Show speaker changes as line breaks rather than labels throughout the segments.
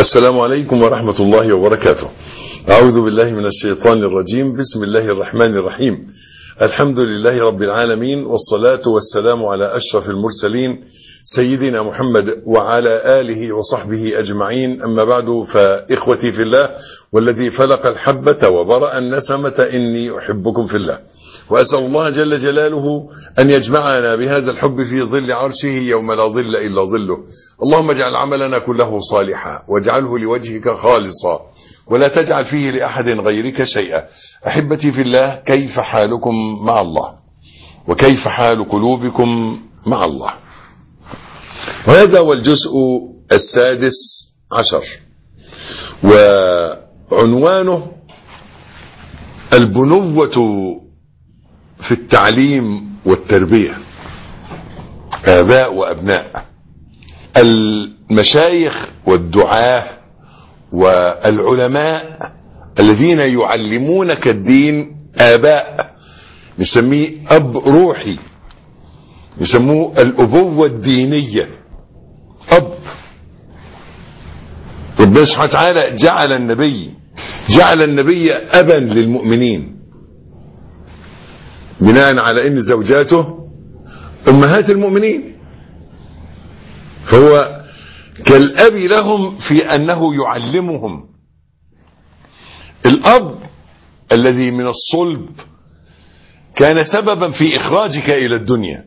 السلام عليكم ورحمة الله وبركاته أعوذ بالله من الشيطان الرجيم بسم الله الرحمن الرحيم الحمد لله رب العالمين والصلاة والسلام على أشرف المرسلين سيدنا محمد وعلى آله وصحبه أجمعين أما بعد فإخوتي في الله والذي فلق الحبة وبرأ النسمة إني أحبكم في الله وأسأل الله جل جلاله أن يجمعنا بهذا الحب في ظل عرشه يوم لا ظل إلا ظله اللهم اجعل عملنا كله صالحا واجعله لوجهك خالصا ولا تجعل فيه لأحد غيرك شيئا أحبتي في الله كيف حالكم مع الله وكيف حال قلوبكم مع الله وهذا هو الجزء السادس عشر وعنوانه البنوة في التعليم والتربية آباء وأبناء المشايخ والدعاة والعلماء الذين يعلمونك الدين آباء نسميه أب روحي يسموه الأبوة الدينية أب ربنا سبحانه وتعالى جعل النبي جعل النبي أبا للمؤمنين بناء على ان زوجاته امهات المؤمنين فهو كالاب لهم في انه يعلمهم الاب الذي من الصلب كان سببا في اخراجك الى الدنيا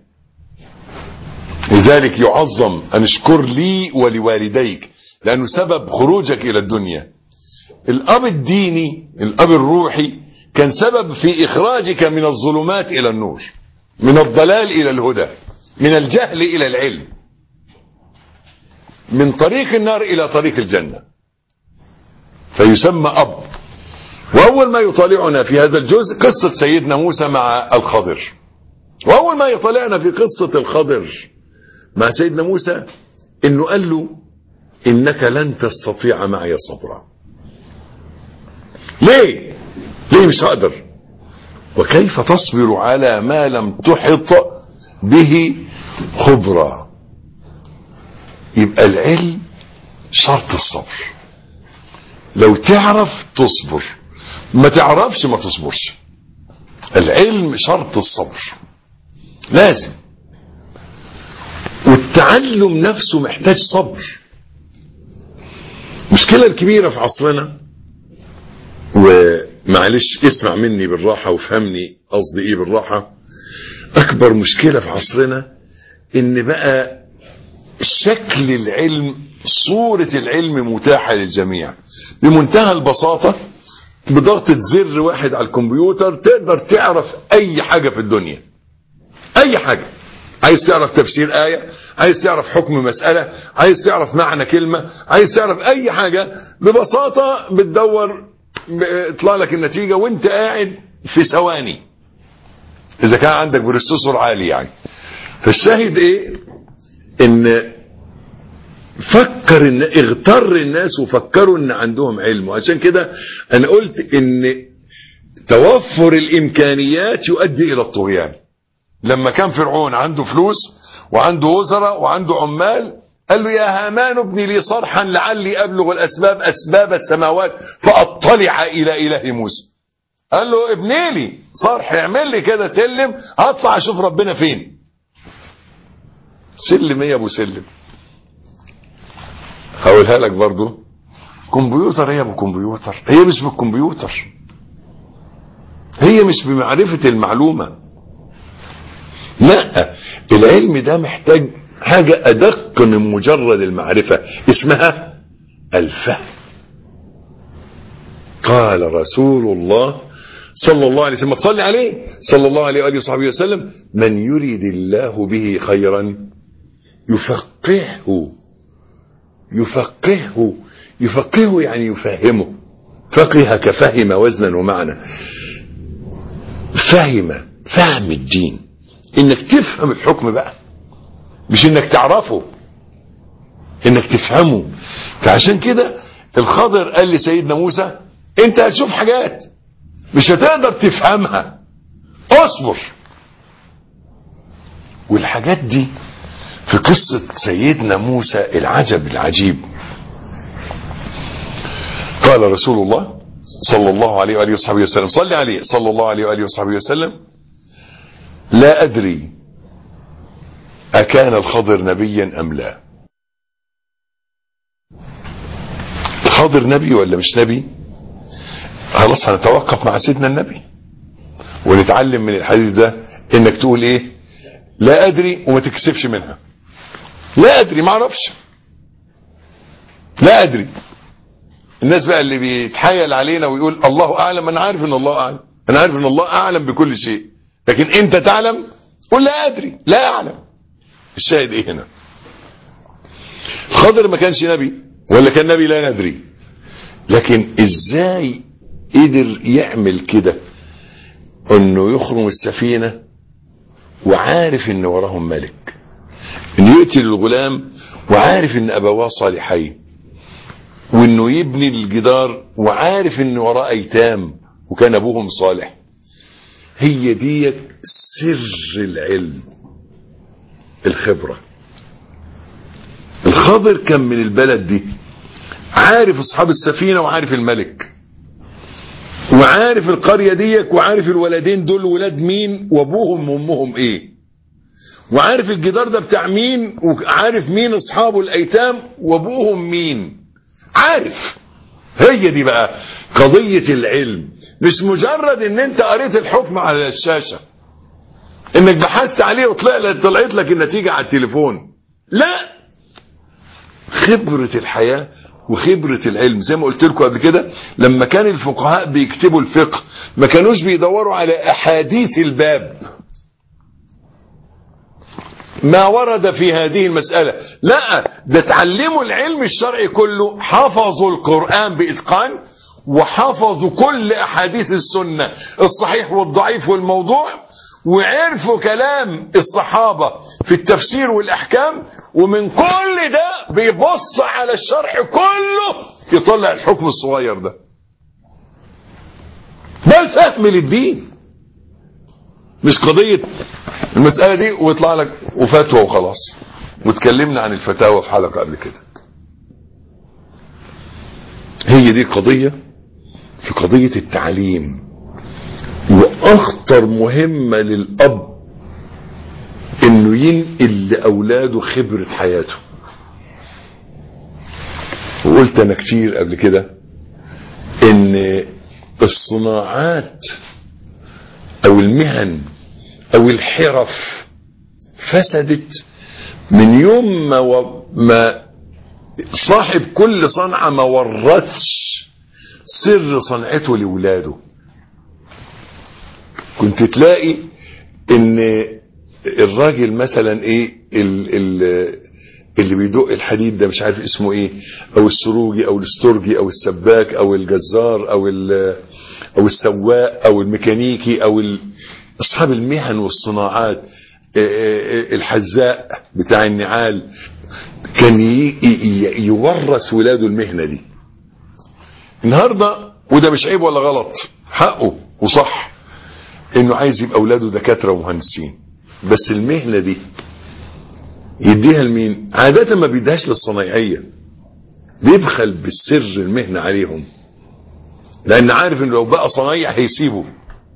لذلك يعظم ان اشكر لي ولوالديك لانه سبب خروجك الى الدنيا الاب الديني الاب الروحي كان سبب في إخراجك من الظلمات إلى النور من الضلال إلى الهدى من الجهل إلى العلم من طريق النار إلى طريق الجنة فيسمى أب وأول ما يطالعنا في هذا الجزء قصة سيدنا موسى مع الخضر وأول ما يطالعنا في قصة الخضر مع سيدنا موسى إنه قال له إنك لن تستطيع معي صبرا ليه ليه مش هقدر وكيف تصبر على ما لم تحط به خبرا يبقى العلم شرط الصبر لو تعرف تصبر ما تعرفش ما تصبرش العلم شرط الصبر لازم والتعلم نفسه محتاج صبر المشكلة الكبيرة في عصرنا و معلش اسمع مني بالراحة وفهمني قصدي ايه بالراحة اكبر مشكلة في عصرنا ان بقى شكل العلم صورة العلم متاحة للجميع بمنتهى البساطة بضغطة زر واحد على الكمبيوتر تقدر تعرف اي حاجة في الدنيا اي حاجة عايز تعرف تفسير آية عايز تعرف حكم مسألة عايز تعرف معنى كلمة عايز تعرف اي حاجة ببساطة بتدور يطلع لك النتيجة وانت قاعد في ثواني اذا كان عندك بروسيسور عالي يعني فالشاهد ايه ان فكر ان اغتر الناس وفكروا ان عندهم علم وعشان كده انا قلت ان توفر الامكانيات يؤدي الى الطغيان لما كان فرعون عنده فلوس وعنده وزراء وعنده عمال قال له يا هامان ابني لي صرحا لعلي أبلغ الأسباب أسباب السماوات فأطلع إلى إله موسى قال له ابني لي صرح اعمل لي كده سلم هطلع أشوف ربنا فين سلم ايه يا ابو سلم هقولها لك برضو كمبيوتر هي ابو كمبيوتر هي مش بالكمبيوتر هي مش بمعرفة المعلومة لا العلم ده محتاج حاجة أدق من مجرد المعرفة اسمها الفهم قال رسول الله صلى الله عليه وسلم تصلي عليه صلى الله عليه وآله وصحبه وسلم من يريد الله به خيرا يفقهه يفقهه يفقهه يعني يفهمه فقه كفهم وزنا ومعنى فهم فهم الدين انك تفهم الحكم بقى مش انك تعرفه انك تفهمه فعشان كده الخضر قال لسيدنا موسى انت هتشوف حاجات مش هتقدر تفهمها اصبر والحاجات دي في قصة سيدنا موسى العجب العجيب قال رسول الله صلى الله عليه وآله وصحبه وسلم صلى عليه صلى الله عليه وآله وصحبه وسلم لا أدري أكان الخضر نبيا أم لا الخضر نبي ولا مش نبي خلاص هنتوقف مع سيدنا النبي ونتعلم من الحديث ده انك تقول ايه لا ادري وما تكسبش منها لا ادري ما اعرفش لا ادري الناس بقى اللي بيتحايل علينا ويقول الله اعلم انا عارف ان الله اعلم انا عارف ان الله اعلم بكل شيء لكن انت تعلم قل لا ادري لا اعلم الشاهد ايه هنا الخضر ما كانش نبي ولا كان نبي لا ندري لكن ازاي قدر يعمل كده انه يخرم السفينة وعارف ان وراهم ملك انه يقتل الغلام وعارف ان ابواه صالحين وانه يبني الجدار وعارف ان وراه ايتام وكان ابوهم صالح هي دي سر العلم الخبرة الخضر كان من البلد دي عارف اصحاب السفينة وعارف الملك وعارف القرية ديك وعارف الولدين دول ولاد مين وابوهم وامهم ايه وعارف الجدار ده بتاع مين وعارف مين اصحابه الايتام وابوهم مين عارف هي دي بقى قضية العلم مش مجرد ان انت قريت الحكم على الشاشة انك بحثت عليه وطلع لك طلعت لك النتيجة على التليفون لا خبرة الحياة وخبرة العلم زي ما قلت لكم قبل كده لما كان الفقهاء بيكتبوا الفقه ما كانوش بيدوروا على احاديث الباب ما ورد في هذه المسألة لا ده تعلموا العلم الشرعي كله حفظوا القرآن بإتقان وحفظوا كل أحاديث السنة الصحيح والضعيف والموضوع وعرفوا كلام الصحابة في التفسير والأحكام ومن كل ده بيبص على الشرع كله يطلع الحكم الصغير ده ده الفهم للدين مش قضية المسألة دي ويطلع لك وفتوى وخلاص واتكلمنا عن الفتاوى في حلقة قبل كده هي دي قضية في قضية التعليم واخطر مهمة للاب انه ينقل لاولاده خبرة حياته وقلت انا كتير قبل كده ان الصناعات او المهن او الحرف فسدت من يوم ما, و... ما صاحب كل صنعة ما ورثش سر صنعته لولاده كنت تلاقي ان الراجل مثلا ايه ال ال اللي بيدق الحديد ده مش عارف اسمه ايه او السروجي او الاسترجي او السباك او الجزار او او السواق او الميكانيكي او اصحاب المهن والصناعات الحذاء بتاع النعال كان يورث ولاده المهنة دي النهاردة وده مش عيب ولا غلط حقه وصح انه عايز يبقى اولاده دكاترة ومهندسين بس المهنة دي يديها لمين عادة ما بيديهاش للصنايعية بيبخل بالسر المهنة عليهم لان عارف انه لو بقى صنايع هيسيبه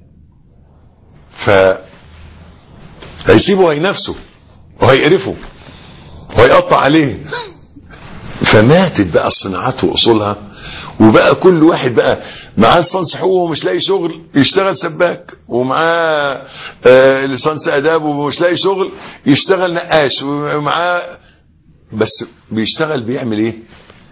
ف هيسيبه هينافسه وهيقرفه وهيقطع عليه فماتت بقى الصناعات واصولها وبقى كل واحد بقى معاه لسانس حقوق ومش لاقي شغل يشتغل سباك ومعاه آه لسانس اداب ومش لاقي شغل يشتغل نقاش ومعاه بس بيشتغل بيعمل ايه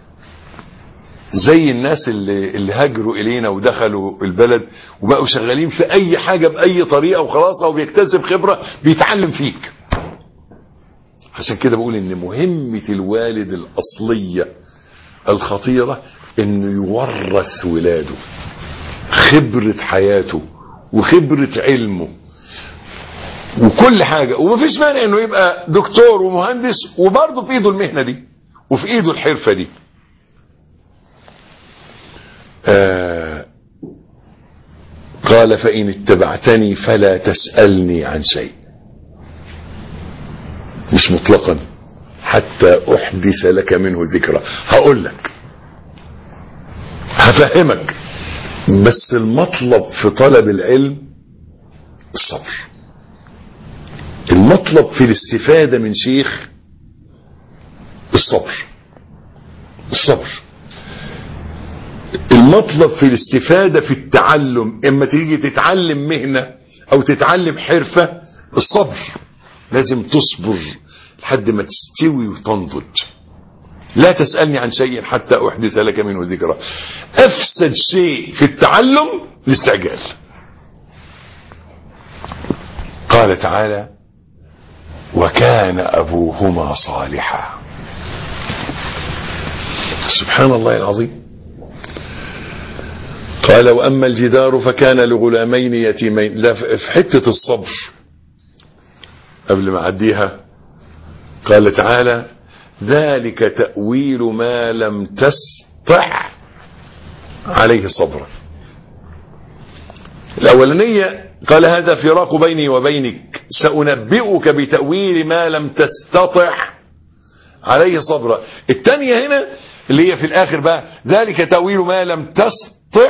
زي الناس اللي, اللي هاجروا الينا ودخلوا البلد وبقوا شغالين في اي حاجة باي طريقة وخلاص او بيكتسب خبرة بيتعلم فيك عشان كده بقول ان مهمة الوالد الاصلية الخطيرة انه يورث ولاده خبرة حياته وخبرة علمه وكل حاجة ومفيش مانع انه يبقى دكتور ومهندس وبرضه في ايده المهنة دي وفي ايده الحرفة دي آه قال فإن اتبعتني فلا تسألني عن شيء مش مطلقا حتى أحدث لك منه ذكرى هقول لك هفهمك بس المطلب في طلب العلم الصبر المطلب في الاستفادة من شيخ الصبر الصبر المطلب في الاستفادة في التعلم اما تيجي تتعلم مهنة او تتعلم حرفة الصبر لازم تصبر لحد ما تستوي وتنضج لا تسألني عن شيء حتى أحدث لك منه ذكرى أفسد شيء في التعلم الاستعجال قال تعالى وكان أبوهما صالحا سبحان الله العظيم قال وأما الجدار فكان لغلامين يتيمين لا في حتة الصبر قبل ما أعديها قال تعالى ذلك تأويل ما لم تستطع عليه صبرا الأولانية قال هذا فراق بيني وبينك سأنبئك بتأويل ما لم تستطع عليه صبرا الثانية هنا اللي هي في الآخر بقى ذلك تأويل ما لم تستطع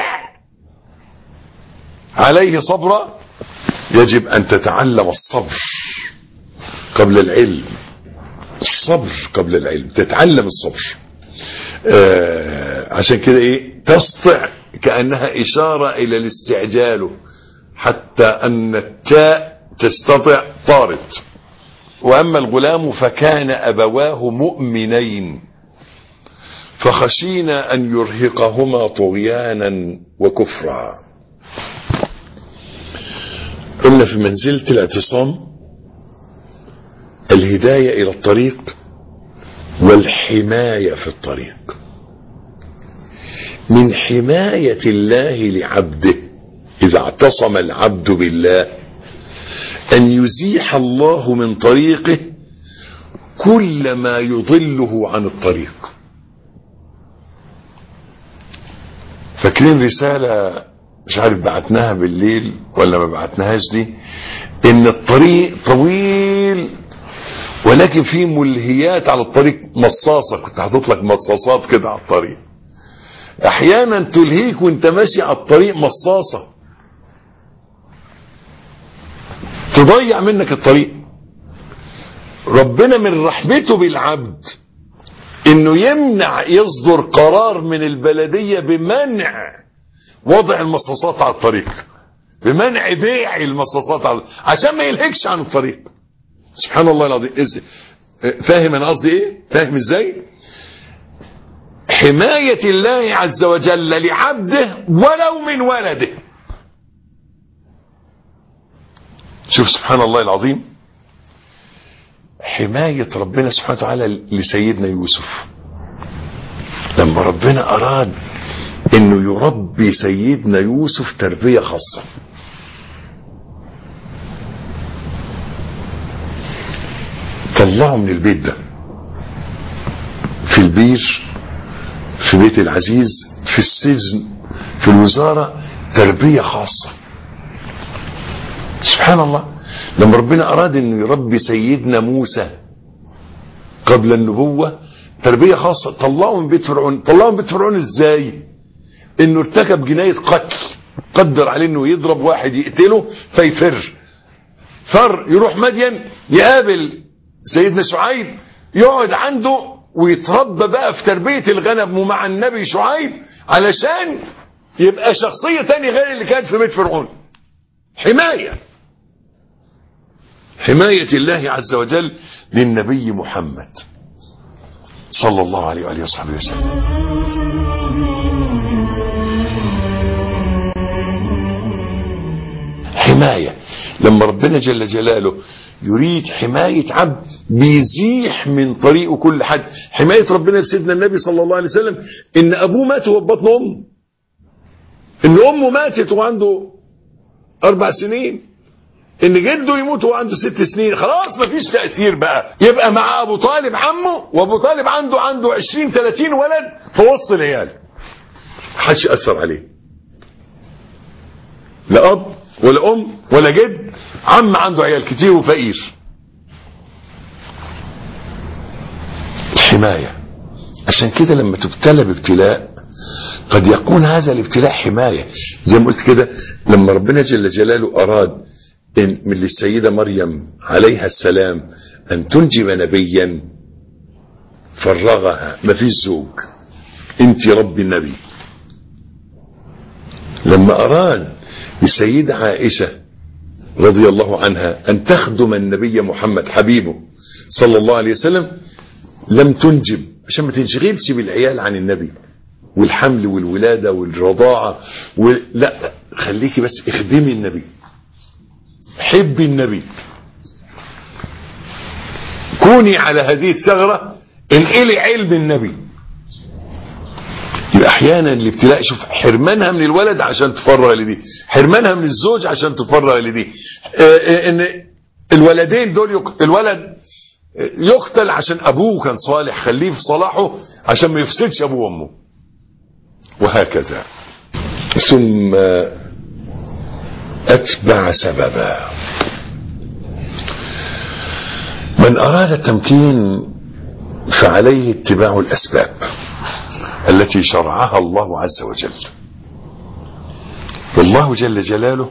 عليه صبرا يجب أن تتعلم الصبر قبل العلم الصبر قبل العلم تتعلم الصبر آه عشان كده ايه تسطع كأنها إشارة إلى الاستعجال حتى أن التاء تستطع طارت وأما الغلام فكان أبواه مؤمنين فخشينا أن يرهقهما طغيانا وكفرا قلنا في منزلة الاعتصام الهداية إلى الطريق والحماية في الطريق من حماية الله لعبده إذا اعتصم العبد بالله أن يزيح الله من طريقه كل ما يضله عن الطريق فاكرين رسالة مش عارف بعتناها بالليل ولا ما بعتناهاش دي ان الطريق طويل ولكن في ملهيات على الطريق مصاصة كنت حاطط لك مصاصات كده على الطريق احيانا تلهيك وانت ماشي على الطريق مصاصة تضيع منك الطريق ربنا من رحمته بالعبد انه يمنع يصدر قرار من البلدية بمنع وضع المصاصات على الطريق بمنع بيع المصاصات على عشان ما يلهكش عن الطريق سبحان الله العظيم فاهم انا قصدي ايه فاهم ازاي حماية الله عز وجل لعبده ولو من ولده شوف سبحان الله العظيم حماية ربنا سبحانه وتعالى لسيدنا يوسف لما ربنا أراد انه يربي سيدنا يوسف تربية خاصة طلعه من البيت ده في البير في بيت العزيز في السجن في الوزارة تربية خاصة سبحان الله لما ربنا أراد أنه يربي سيدنا موسى قبل النبوة تربية خاصة طلعه من بيت فرعون طلعه من بيت فرعون ازاي انه ارتكب جناية قتل قدر عليه انه يضرب واحد يقتله فيفر فر يروح مدين يقابل سيدنا شعيب يقعد عنده ويتربى بقى في تربية الغنم ومع النبي شعيب علشان يبقى شخصية تاني غير اللي كانت في بيت فرعون حماية حماية الله عز وجل للنبي محمد صلى الله عليه وآله وصحبه وسلم حماية لما ربنا جل جلاله يريد حماية عبد بيزيح من طريقه كل حد حماية ربنا لسيدنا النبي صلى الله عليه وسلم ان ابوه مات وهو بطن امه ان امه ماتت وعنده اربع سنين ان جده يموت وهو عنده ست سنين خلاص مفيش تأثير بقى يبقى مع ابو طالب عمه وابو طالب عنده عنده 20 30 ولد في وسط العيال محدش يأثر عليه لا اب ولا ام ولا جد عم عنده عيال كتير وفقير الحماية عشان كده لما تبتلى بابتلاء قد يكون هذا الابتلاء حماية زي ما قلت كده لما ربنا جل جلاله أراد إن من السيدة مريم عليها السلام أن تنجب نبيا فرغها ما فيش زوج انت رب النبي لما أراد السيدة عائشة رضي الله عنها أن تخدم النبي محمد حبيبه صلى الله عليه وسلم لم تنجب عشان ما تنشغلش بالعيال عن النبي والحمل والولادة والرضاعة و... لا خليكي بس اخدمي النبي حبي النبي كوني على هذه الثغرة انقلي علم النبي يبقى احيانا الابتلاء شوف حرمانها من الولد عشان تفرغ لدي حرمانها من الزوج عشان تفرغ لدي اه ان الولدين دول يق... الولد يقتل عشان ابوه كان صالح خليه في صلاحه عشان ما يفسدش ابوه وامه وهكذا ثم اتبع سببا من اراد التمكين فعليه اتباع الاسباب التي شرعها الله عز وجل والله جل جلاله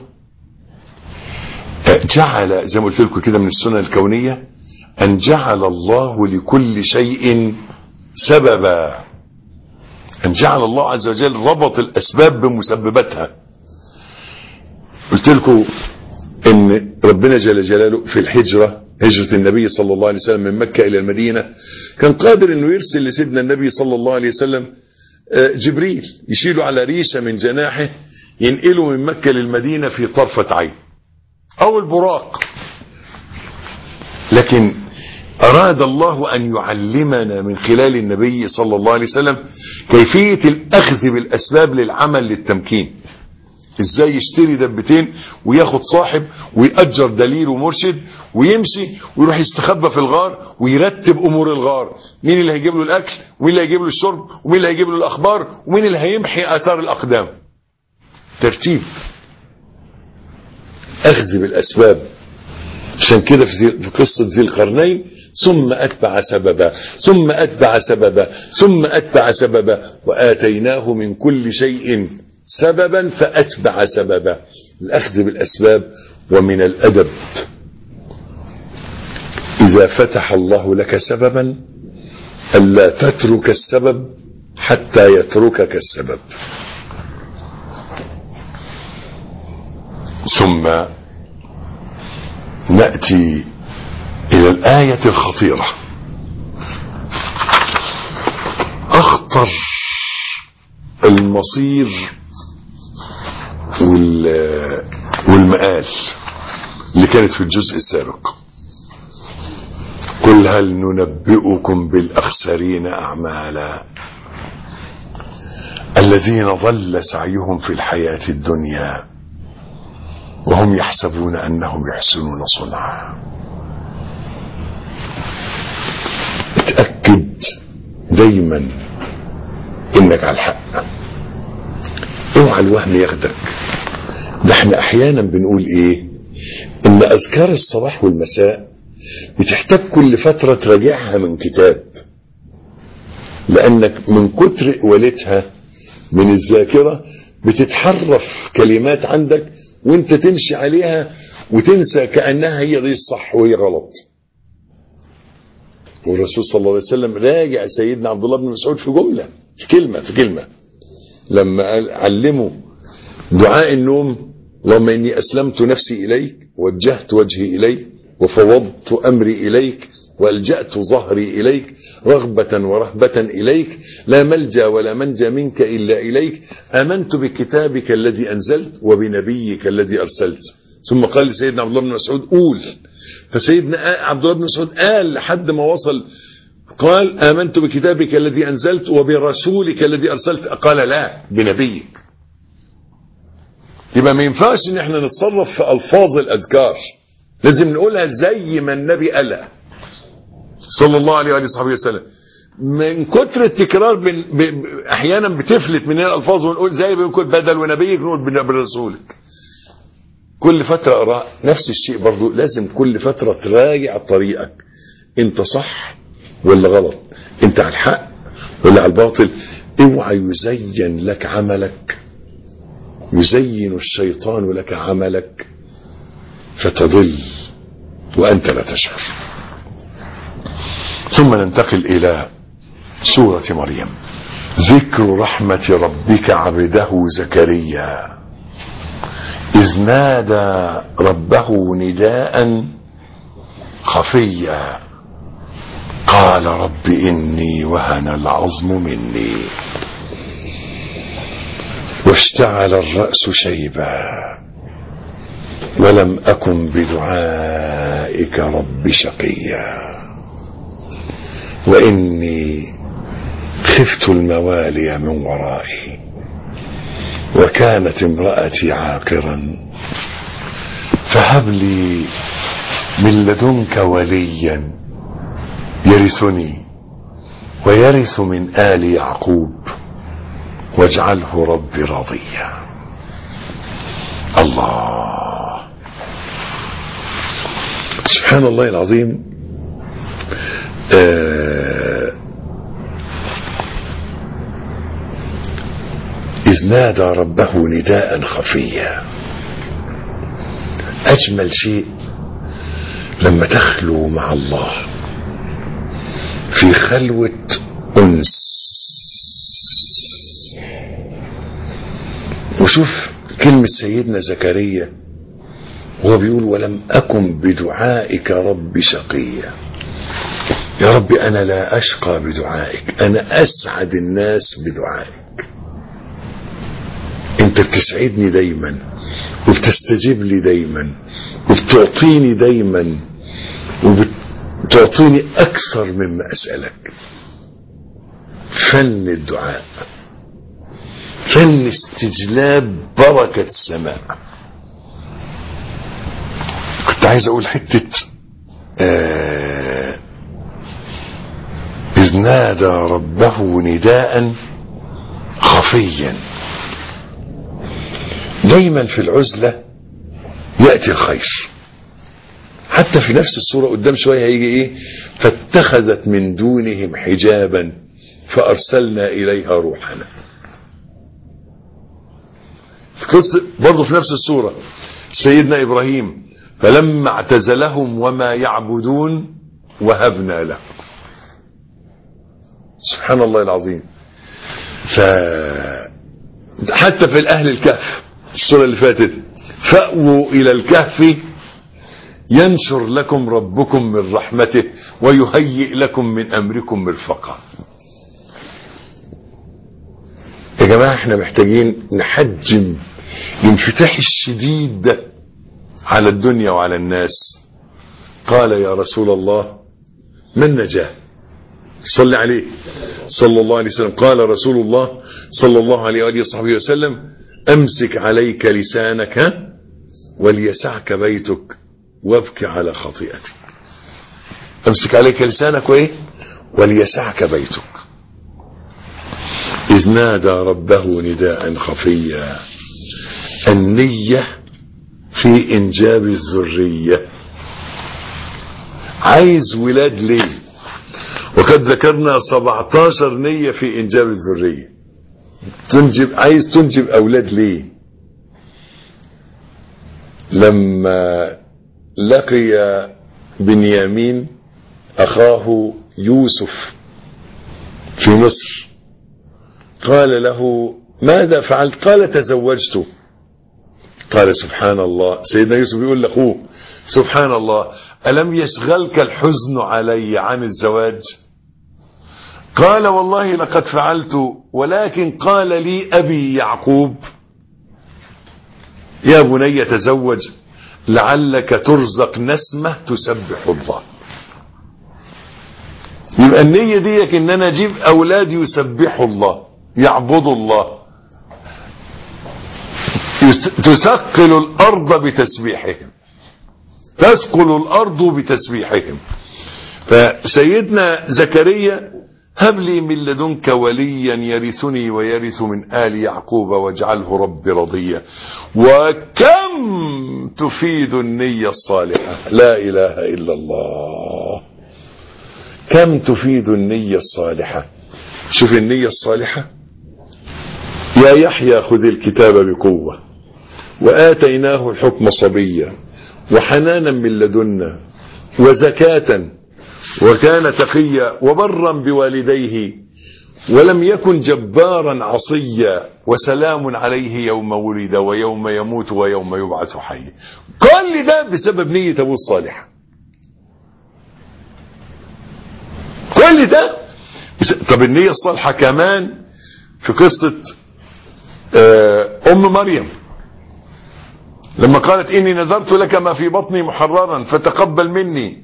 جعل زي ما قلت لكم كده من السنن الكونيه ان جعل الله لكل شيء سببا ان جعل الله عز وجل ربط الاسباب بمسبباتها قلت لكم ان ربنا جل جلاله في الهجره هجرة النبي صلى الله عليه وسلم من مكة إلى المدينة كان قادر أنه يرسل لسيدنا النبي صلى الله عليه وسلم جبريل يشيله على ريشة من جناحه ينقله من مكة للمدينة في طرفة عين أو البراق لكن أراد الله أن يعلمنا من خلال النبي صلى الله عليه وسلم كيفية الأخذ بالأسباب للعمل للتمكين ازاي يشتري دبتين وياخد صاحب ويأجر دليل ومرشد ويمشي ويروح يستخبى في الغار ويرتب امور الغار مين اللي هيجيب له الاكل ومين اللي هيجيب له الشرب ومين اللي هيجيب له الاخبار ومين اللي هيمحي اثار الاقدام ترتيب اخذ بالاسباب عشان كده في قصة ذي القرنين ثم أتبع سببا ثم أتبع سببا ثم أتبع سببا وآتيناه من كل شيء سببا فأتبع سببا الأخذ بالأسباب ومن الأدب إذا فتح الله لك سببا ألا تترك السبب حتى يتركك السبب ثم نأتي إلى الآية الخطيرة أخطر المصير والمآل اللي كانت في الجزء السابق قل هل ننبئكم بالأخسرين أعمالا الذين ضل سعيهم في الحياة الدنيا وهم يحسبون أنهم يحسنون صنعا اتأكد دايما انك على الحق اوعى الوهم ياخدك ده احنا احيانا بنقول ايه ان اذكار الصباح والمساء بتحتاج كل فترة تراجعها من كتاب لانك من كتر قولتها من الذاكرة بتتحرف كلمات عندك وانت تمشي عليها وتنسى كأنها هي دي الصح وهي غلط والرسول صلى الله عليه وسلم راجع سيدنا عبد الله بن مسعود في جملة في كلمة في كلمة لما قال علموا دعاء النوم اللهم إني أسلمت نفسي إليك وجهت وجهي إليك وفوضت أمري إليك والجأت ظهري إليك رغبة ورهبة إليك لا ملجا ولا منجا منك إلا إليك آمنت بكتابك الذي أنزلت وبنبيك الذي أرسلت ثم قال لسيدنا عبد الله بن مسعود قول فسيدنا عبد الله بن مسعود قال لحد ما وصل قال آمنت بكتابك الذي أنزلت وبرسولك الذي أرسلت قال لا بنبيك يبقى ما ينفعش ان احنا نتصرف في الفاظ الاذكار لازم نقولها زي ما النبي قالها صلى الله عليه وصحبه وسلم من كتر التكرار بن ب... احيانا بتفلت مننا الالفاظ ونقول زي ما بنقول بدل ونبيك نقول برسولك كل فترة أراء نفس الشيء برضو لازم كل فترة تراجع طريقك انت صح ولا غلط انت على الحق ولا على الباطل اوعى يزين لك عملك يزين الشيطان لك عملك فتضل وأنت لا تشعر ثم ننتقل إلى سورة مريم ذكر رحمة ربك عبده زكريا إذ نادى ربه نداء خفيا قال رب إني وهن العظم مني واشتعل الرأس شيبا ولم أكن بدعائك رب شقيا وإني خفت الموالي من ورائي وكانت امرأتي عاقرا فهب لي من لدنك وليا يرثني ويرث من آل يعقوب واجعله ربي راضيا الله سبحان الله العظيم آه إذ نادى ربه نداء خفيا أجمل شيء لما تخلو مع الله في خلوة أنس وشوف كلمة سيدنا زكريا وهو بيقول ولم أكن بدعائك رب شقيا يا رب أنا لا أشقى بدعائك أنا أسعد الناس بدعائك أنت بتسعدني دايما وبتستجيب لي دايما وبتعطيني دايما وبتعطيني أكثر مما أسألك فن الدعاء فن استجلاب بركة السماء كنت عايز أقول حتة آه إذ نادى ربه نداء خفيا دايما في العزلة يأتي الخير حتى في نفس السورة قدام شوية هيجي ايه فاتخذت من دونهم حجابا فأرسلنا إليها روحنا في قصة برضه في نفس السورة سيدنا إبراهيم فلما اعتزلهم وما يعبدون وهبنا له سبحان الله العظيم ف حتى في الأهل الكهف السورة اللي فاتت فأووا إلى الكهف ينشر لكم ربكم من رحمته ويهيئ لكم من أمركم مرفقا يا جماعة احنا محتاجين نحجم الانفتاح الشديد ده على الدنيا وعلى الناس قال يا رسول الله ما النجاة صلى عليه صلى الله عليه وسلم قال رسول الله صلى الله عليه وآله وصحبه وسلم أمسك عليك لسانك ها وليسعك بيتك وابكي على خطيئتك أمسك عليك لسانك وإيه وليسعك بيتك إذ نادى ربه نداء خفيا النية في إنجاب الذرية عايز ولاد ليه وقد ذكرنا 17 نية في إنجاب الذرية تنجب عايز تنجب أولاد ليه لما لقي بنيامين أخاه يوسف في مصر قال له ماذا فعلت قال تزوجت قال سبحان الله سيدنا يوسف يقول لأخوه سبحان الله ألم يشغلك الحزن علي عن الزواج قال والله لقد فعلت ولكن قال لي أبي يعقوب يا بني تزوج لعلك ترزق نسمة تسبح الله يبقى النية ديك ان انا اجيب اولاد يسبحوا الله يعبدوا الله تثقل الارض بتسبيحهم تثقل الارض بتسبيحهم فسيدنا زكريا هب لي من لدنك وليا يرثني ويرث من آل يعقوب واجعله رب رضيا وكم تفيد النية الصالحة لا إله إلا الله كم تفيد النية الصالحة شوف النية الصالحة يا يحيى خذ الكتاب بقوة وآتيناه الحكم صبيا وحنانا من لدنا وزكاة وكان تقيا وبرا بوالديه ولم يكن جبارا عصيا وسلام عليه يوم ولد ويوم يموت ويوم يبعث حيا كل ده بسبب نية أبوه الصالحة كل ده بس... طب النية الصالحة كمان في قصة أم مريم لما قالت إني نذرت لك ما في بطني محررا فتقبل مني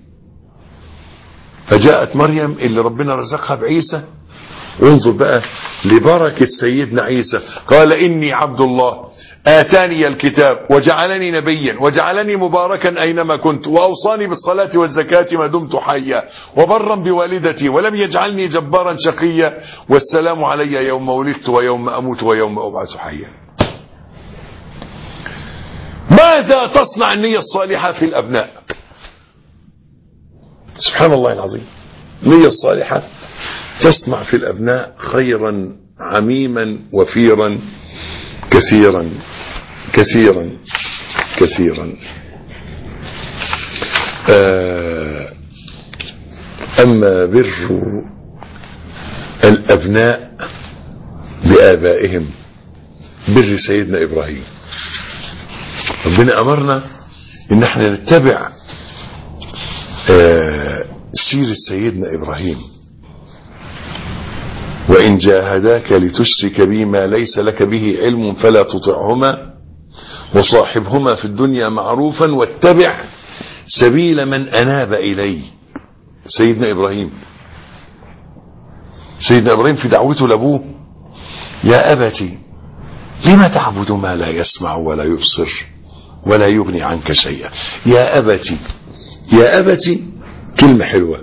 فجاءت مريم اللي ربنا رزقها بعيسى وانظر بقى لبركة سيدنا عيسى قال إني عبد الله آتاني الكتاب وجعلني نبيا وجعلني مباركا أينما كنت وأوصاني بالصلاة والزكاة ما دمت حيا وبرا بوالدتي ولم يجعلني جبارا شقيا والسلام علي يوم ولدت ويوم أموت ويوم أبعث حيا ماذا تصنع النية الصالحة في الأبناء سبحان الله العظيم النية الصالحة تصنع في الأبناء خيرا عميما وفيرا كثيرا كثيرا كثيرا أما بر الأبناء بآبائهم بر سيدنا إبراهيم ربنا أمرنا إن احنا نتبع سيرة سيدنا إبراهيم وإن جاهداك لتشرك بي ما ليس لك به علم فلا تطعهما وصاحبهما في الدنيا معروفا واتبع سبيل من أناب إلي سيدنا إبراهيم سيدنا إبراهيم في دعوته لأبوه يا أبتي لما تعبد ما لا يسمع ولا يبصر ولا يغني عنك شيئا يا أبتي يا أبتي كلمة حلوة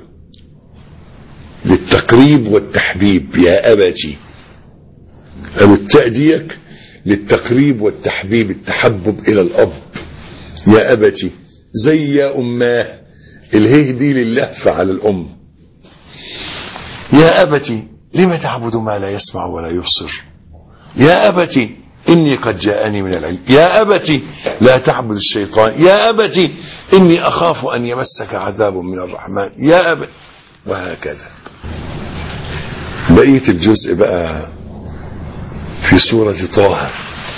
للتقريب والتحبيب يا أبتي أو التأديك للتقريب والتحبيب التحبب إلى الأب يا أبتي زي يا أماه الهيه دي للهفة على الأم يا أبتي لم تعبد ما لا يسمع ولا يبصر يا أبتي إني قد جاءني من العلم يا أبتي لا تعبد الشيطان يا أبتي إني أخاف أن يمسك عذاب من الرحمن يا أبتي وهكذا بقية الجزء بقى في سورة طه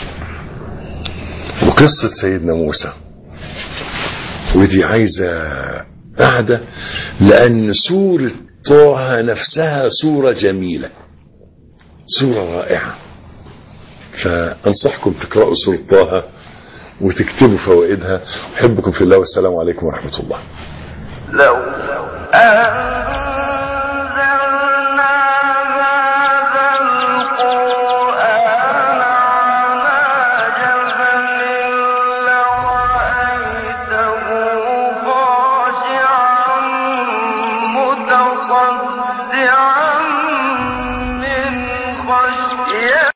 وقصة سيدنا موسى ودي عايزة قاعدة لأن سورة طه نفسها سورة جميلة سورة رائعة فأنصحكم تقرأوا سورة طه وتكتبوا فوائدها أحبكم في الله والسلام عليكم ورحمة الله
لو أن